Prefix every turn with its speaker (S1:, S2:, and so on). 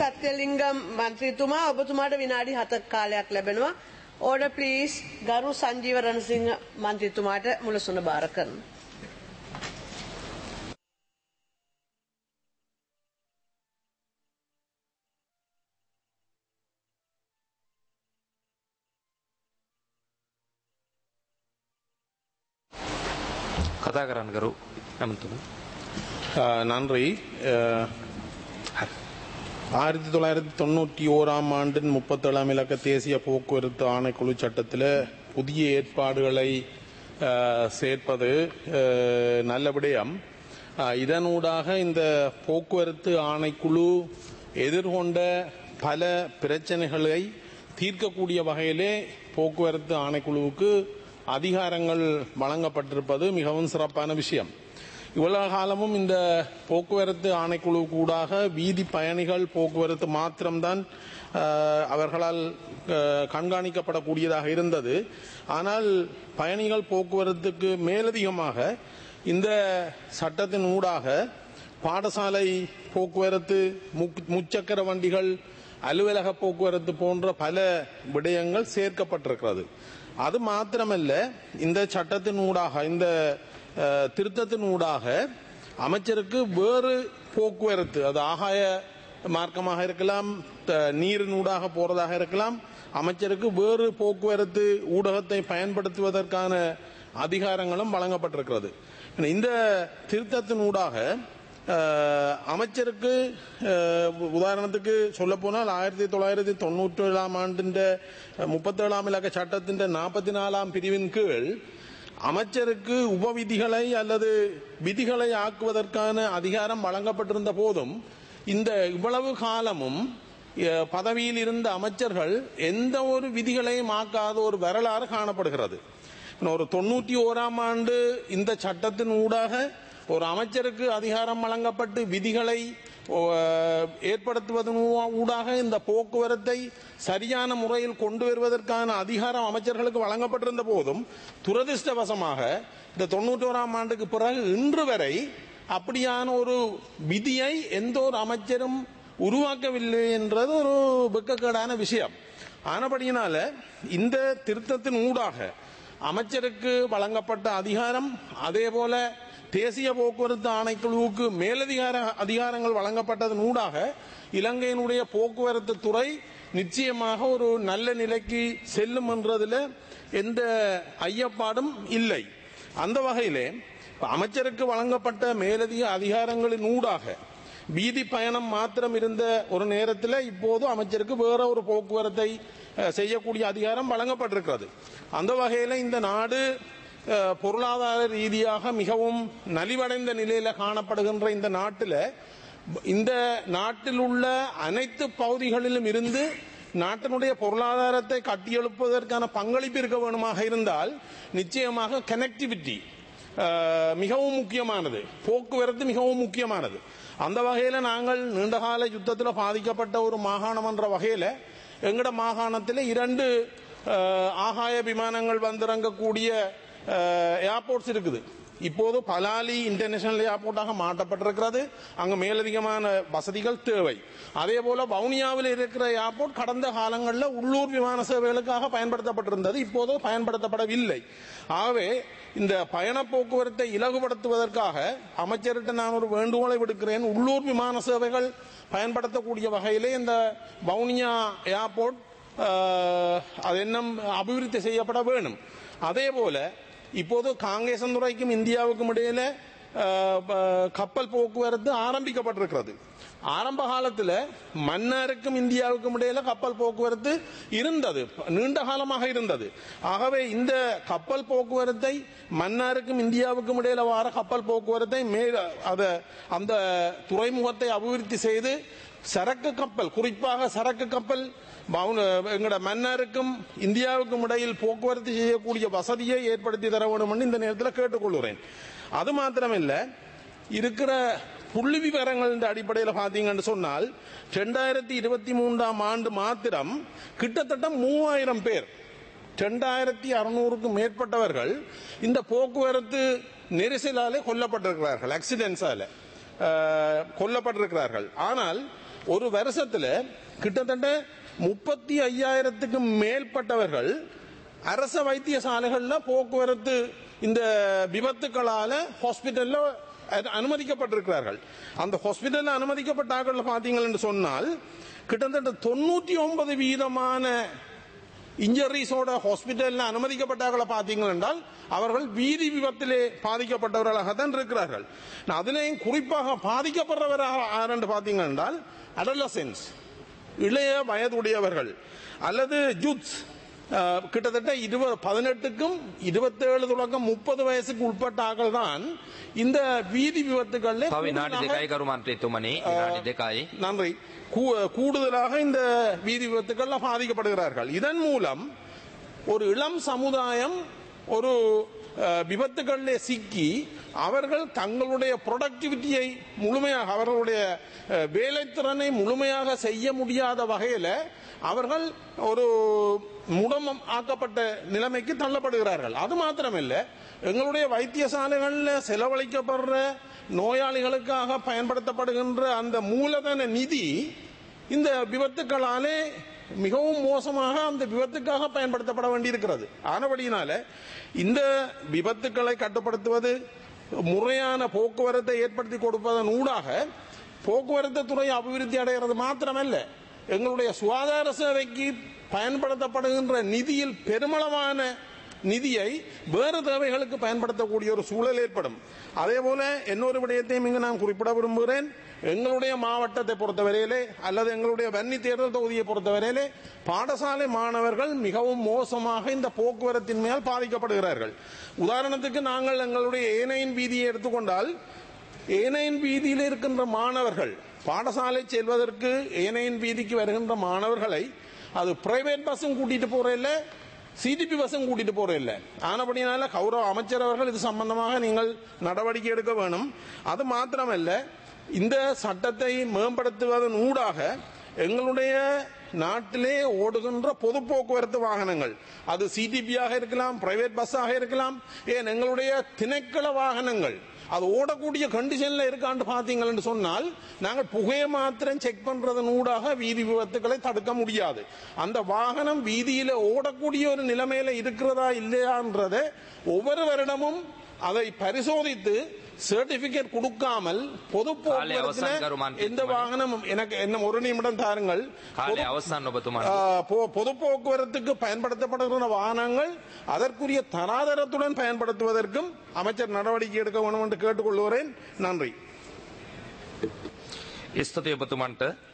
S1: සත්‍යලිංගම් මන්ත්‍රීතුමා ඔබතුමාට විනාඩි හතක් කාලයක් ලැබෙනවා. ඕඩ ප්ලීස් ගරු සංජීව රණසිංහ මන්ත්‍රීතුමාට මුලසුන භාර කරන.
S2: කතා කරන්න කරු ඇමතුම
S3: அஹ், நன்றி அஹ், ஆயிரத்தி தொள்ளாயிரத்தி தொண்ணூற்றி ஓராம் ஆண்டின் முப்பத்தேழாம் இலக்க தேசிய போக்குவரத்து ஆணைக்குழு சட்டத்தில் புதிய ஏற்பாடுகளை அஹ், சேர்ப்பது அஹ், நல்ல விடயம் அஹ், இதனூடாக இந்த போக்குவரத்து ஆணைக்குழு எதிர்கொண்ட பல பிரச்சனைகளை தீர்க்கக்கூடிய வகையிலே போக்குவரத்து ஆணைக்குழுவுக்கு அதிகாரங்கள் வழங்கப்பட்டிருப்பது மிகவும் சிறப்பான விஷயம் இவ்வளவு காலமும் இந்த போக்குவரத்து ஆணைக்குழு கூடாக வீதி பயணிகள் போக்குவரத்து மாத்திரம்தான் அஹ், அவர்களால் அஹ், கண்காணிக்கப்படக்கூடியதாக இருந்தது ஆனால் பயணிகள் போக்குவரத்துக்கு மேலதிகமாக இந்த சட்டத்தின் ஊடாக பாடசாலை போக்குவரத்து முக்- முச்சக்கர வண்டிகள் அலுவலக போக்குவரத்து போன்ற பல விடயங்கள் சேர்க்கப்பட்டிருக்கிறது அது மாத்திரமல்ல இந்த சட்டத்தின் ஊடாக இந்த அஹ், திருத்தத்தின் ஊடாக அமைச்சருக்கு வேறு போக்குவரத்து அது ஆகாய மார்க்கமாக இருக்கலாம் த- நீரின் ஊடாக போறதாக இருக்கலாம் அமைச்சருக்கு வேறு போக்குவரத்து ஊடகத்தை பயன்படுத்துவதற்கான அதிகாரங்களும் வழங்கப்பட்டிருக்கிறது இந்த திருத்தத்தின் ஊடாக அஹ், அமைச்சருக்கு அஹ், உதாரணத்துக்கு சொல்ல போனால் ஆயிரத்தி தொள்ளாயிரத்தி தொண்ணூற்றி ஏழாம் ஆண்டின் முப்பத்தேழாம் இலக்க சட்டத்தின் நாற்பத்தி நாலாம் பிரிவின் கீழ் அமைச்சருக்கு உபவிதிகளை அல்லது விதிகளை ஆக்குவதற்கான அதிகாரம் வழங்கப்பட்டிருந்த போதும் இந்த இவ்வளவு காலமும் அஹ், பதவியில் இருந்த அமைச்சர்கள் எந்த ஒரு விதிகளையும் ஆக்காத ஒரு வரலாறு காணப்படுகிறது ஒரு தொண்ணூற்றி ஓராம் ஆண்டு இந்த சட்டத்தின் ஊடாக ஒரு அமைச்சருக்கு அதிகாரம் வழங்கப்பட்டு விதிகளை ஓ, ஏற்படுத்துவதன் ஊ- ஊடாக இந்த போக்குவரத்தை சரியான முறையில் கொண்டு வருவதற்கான அதிகாரம் அமைச்சர்களுக்கு வழங்கப்பட்டிருந்த போதும் துரதிர்ஷ்டவசமாக இந்த தொண்ணூற்றோராம் ஆண்டுக்கு பிறகு இன்று வரை அப்படியான ஒரு விதியை எந்த ஒரு அமைச்சரும் உருவாக்கவில்லை என்றது ஒரு வெக்கக்கேடான விஷயம் ஆனபடியினால இந்த திருத்தத்தின் ஊடாக அமைச்சருக்கு வழங்கப்பட்ட அதிகாரம் அதே போல தேசிய போக்குவரத்து ஆணைக்குழுவுக்கு மேலதிகார அதிகாரங்கள் வழங்கப்பட்டதன் ஊடாக இலங்கையினுடைய போக்குவரத்து துறை நிச்சயமாக ஒரு நல்ல நிலைக்கு செல்லும் என்றதில் எந்த ஐயப்பாடும் இல்லை அந்த வகையிலே இப்ப அமைச்சருக்கு வழங்கப்பட்ட மேலதிக அதிகாரங்களின் ஊடாக வீதி பயணம் மாத்திரம் இருந்த ஒரு நேரத்தில் இப்போது அமைச்சருக்கு வேற ஒரு போக்குவரத்தை அஹ், செய்யக்கூடிய அதிகாரம் வழங்கப்பட்டிருக்கிறது அந்த வகையில் இந்த நாடு அஹ், பொருளாதார ரீதியாக மிகவும் நலிவடைந்த நிலையில காணப்படுகின்ற இந்த நாட்டில் இந்த நாட்டில் உள்ள அனைத்து பகுதிகளிலும் இருந்து நாட்டினுடைய பொருளாதாரத்தை கட்டியெழுப்பதற்கான பங்களிப்பு இருக்க வேணுமாக இருந்தால் நிச்சயமாக கனெக்டிவிட்டி மிகவும் முக்கியமானது போக்குவரத்து மிகவும் முக்கியமானது அந்த வகையில் நாங்கள் நீண்டகால யுத்தத்தில் பாதிக்கப்பட்ட ஒரு மாகாணம் என்ற வகையில் எங்கட மாகாணத்தில் இரண்டு அஹ், ஆகாய விமானங்கள் வந்திறங்கக்கூடிய ஏர்போர்ட்ஸ் இருக்குது இப்போது பலாலி இன்டர்நேஷனல் ஏர்போர்ட்டாக மாற்றப்பட்டிருக்கிறது அங்கு மேலதிகமான வசதிகள் தேவை அதே போல வவுனியாவில் இருக்கிற ஏர்போர்ட் கடந்த காலங்களில் உள்ளூர் விமான சேவைகளுக்காக பயன்படுத்தப்பட்டிருந்தது இப்போது பயன்படுத்தப்படவில்லை ஆகவே இந்த பயண போக்குவரத்தை இலகுபடுத்துவதற்காக அமைச்சர்கிட்ட நான் ஒரு வேண்டுகோளை விடுக்கிறேன் உள்ளூர் விமான சேவைகள் பயன்படுத்தக்கூடிய வகையிலே இந்த வவுனியா ஏர்போர்ட் ஆஹ், அது இன்னும் அபிவிருத்தி செய்யப்பட வேணும் அதே போல இப்போது காங்கேசந்துறைக்கும் இந்தியாவுக்கும் இடையில ஆஹ், ப- கப்பல் போக்குவரத்து ஆரம்பிக்கப்பட்டிருக்கிறது ஆரம்ப காலத்தில் மன்னாருக்கும் இந்தியாவுக்கும் இடையில கப்பல் போக்குவரத்து இருந்தது நீண்ட காலமாக இருந்தது ஆகவே இந்த கப்பல் போக்குவரத்தை மன்னாருக்கும் இந்தியாவுக்கும் இடையில வார கப்பல் போக்குவரத்தை மேல அத அந்த துறைமுகத்தை அபிவிருத்தி செய்து சரக்கு கப்பல் குறிப்பாக சரக்கு கப்பல் பவுன- எங்கட மன்னருக்கும் இந்தியாவுக்கும் இடையில் போக்குவரத்து செய்யக்கூடிய வசதியை ஏற்படுத்தி தர வேண்டும் என்று இந்த நேரத்தில் கேட்டுக்கொள்கிறேன் அது மாத்திரமில்ல இருக்கிற புள்ளி விவரங்களின் அடிப்படையில் பார்த்தீங்கன்னு சொன்னால் ரெண்டாயிரத்தி இருபத்தி மூன்றாம் ஆண்டு மாத்திரம் கிட்டத்தட்ட மூவாயிரம் பேர் ரெண்டாயிரத்தி அறுநூறுக்கும் மேற்பட்டவர்கள் இந்த போக்குவரத்து நெரிசலாலே கொல்லப்பட்டிருக்கிறார்கள் ஆக்சிடென்ட்ஸால கொல்லப்பட்டிருக்கிறார்கள் ஆனால் ஒரு வருஷத்துல கிட்டத்தட்ட முப்பத்தி ஐயாயிரத்துக்கு மேற்பட்டவர்கள் அரச வைத்தியசாலைகள்ல போக்குவரத்து இந்த விபத்துக்களால ஹாஸ்பிட்டல்ல அ- அனுமதிக்கப்பட்டிருக்கிறார்கள் அந்த ஹாஸ்பிட்டல்ல அனுமதிக்கப்பட்டார்கள் பாத்தீங்கன்னு சொன்னால் கிட்டத்தட்ட தொண்ணூற்றி ஒன்பது வீதமான இன்ஜுரிஸோட ஹாஸ்பிட்டல்ல அனுமதிக்கப்பட்டார்களை பார்த்தீங்க என்றால் அவர்கள் வீதி விபத்திலே பாதிக்கப்பட்டவர்களாக தான் இருக்கிறார்கள் நான் அதிலேயும் குறிப்பாக பாதிக்கப்படுறவராக யாரென்று பார்த்தீங்க என்றால் அடலசென்ஸ் இளைய வயதுடையவர்கள் அல்லது ஜூத்ஸ் அஹ், கிட்டத்தட்ட இருபது பதினெட்டுக்கும் இருபத்தேழு தொடக்கம் முப்பது வயசுக்கு உட்பட்ட ஆக்கள் தான் இந்த வீதி விபத்துகளில்
S2: තව විනාඩි
S3: கூடுதலாக-
S2: දෙකයි කරු මන්ත්‍රීතුමනි විනාඩි දෙකයි.
S3: நன்றி கூ- கூடுதலாக இந்த வீதி விபத்துக்கள்ல பாதிக்கப்படுகிறார்கள் இதன் மூலம் ஒரு இளம் சமுதாயம் ஒரு அஹ், விபத்துகளிலே சிக்கி அவர்கள் தங்களுடைய ப்ரொடக்டிவிட்டியை முழுமையாக அவர்களுடைய அஹ், வேலைத்திறனை முழுமையாக செய்ய முடியாத வகையில அவர்கள் ஒரு முடமம் ஆக்கப்பட்ட நிலைமைக்கு தள்ளப்படுகிறார்கள் அது மாத்திரமல்ல எங்களுடைய வைத்தியசாலைகளில் செலவழிக்கப்படுற நோயாளிகளுக்காக பயன்படுத்தப்படுகின்ற அந்த மூலதன நிதி இந்த விபத்துக்களாலே மிகவும் மோசமாக அந்த விபத்துக்காக பயன்படுத்தப்பட வேண்டியிருக்கிறது ஆனபடியினால இந்த விபத்துக்களை கட்டுப்படுத்துவது முறையான போக்குவரத்தை ஏற்படுத்தி கொடுப்பதன் ஊடாக போக்குவரத்து துறை அபிவிருத்தி அடைகிறது மாத்திரமல்ல எங்களுடைய சுகாதார சேவைக்கு பயன்படுத்தப்படுகின்ற நிதியில் பெருமளவான நிதியை வேறு தேவைகளுக்கு பயன்படுத்தக்கூடிய ஒரு சூழல் ஏற்படும் அதே போல இன்னொரு விடயத்தையும் இங்கு நான் குறிப்பிட விரும்புகிறேன் எங்களுடைய மாவட்டத்தை பொறுத்தவரையிலே அல்லது எங்களுடைய வன்னி தேர்தல் தொகுதியை பொறுத்தவரையிலே பாடசாலை மாணவர்கள் மிகவும் மோசமாக இந்த போக்குவரத்தின் மேல் பாதிக்கப்படுகிறார்கள் உதாரணத்துக்கு நாங்கள் எங்களுடைய ஏனையின் வீதியை எடுத்துக்கொண்டால் ஏனையின் வீதியில் இருக்கின்ற மாணவர்கள் பாடசாலை செல்வதற்கு ஏனையின் வீதிக்கு வருகின்ற மாணவர்களை அது பிரைவேட் பஸ்ஸும் கூட்டிட்டு போற இல்ல சிடிபி பஸ்ஸும் கூட்டிட்டு போற இல்ல ஆனபடினால கௌரவ அமைச்சர் அவர்கள் இது சம்பந்தமாக நீங்கள் நடவடிக்கை எடுக்க வேணும் அது மாத்திரமல்ல இந்த சட்டத்தை மேம்படுத்துவதன் ஊடாக எங்களுடைய நாட்டிலே ஓடுகின்ற பொது போக்குவரத்து வாகனங்கள் அது சிடிபியாக இருக்கலாம் பிரைவேட் பஸ்ஸாக இருக்கலாம் ஏன் எங்களுடைய திணைக்கள வாகனங்கள் அது ஓடக்கூடிய கண்டிஷன்ல இருக்கான்னு பாத்தீங்கன்னு சொன்னால் நாங்கள் புகையை மாத்திரம் செக் பண்றதன் ஊடாக வீதி விபத்துக்களை தடுக்க முடியாது அந்த வாகனம் வீதியில ஓடக்கூடிய ஒரு நிலைமையில இருக்கிறதா இல்லையான்றதை ஒவ்வொரு வருடமும் அதை பரிசோதித்து சர்டிபிகேட் கொடுக்காமல் பொது
S2: காலை அவசான்
S3: போக்குவரத்துல
S2: கருமான்
S3: எந்த வாகனமும் எனக்கு என்ன ஒரு நிமிடம் தாருங்கள்
S2: කාලය අවසන් ඔබතුමාට.
S3: ஆ, பொ- பொது போக்குவரத்துக்கு பயன்படுத்தப்படுகிற வாகனங்கள் அதற்குரிய தராதரத்துடன் பயன்படுத்துவதற்கும் அமைச்சர் நடவடிக்கை எடுக்க வேண்டும் என்று கேட்டுக்கொள்கிறேன் நன்றி
S2: ස්තුතියි ඔබතුමන්ට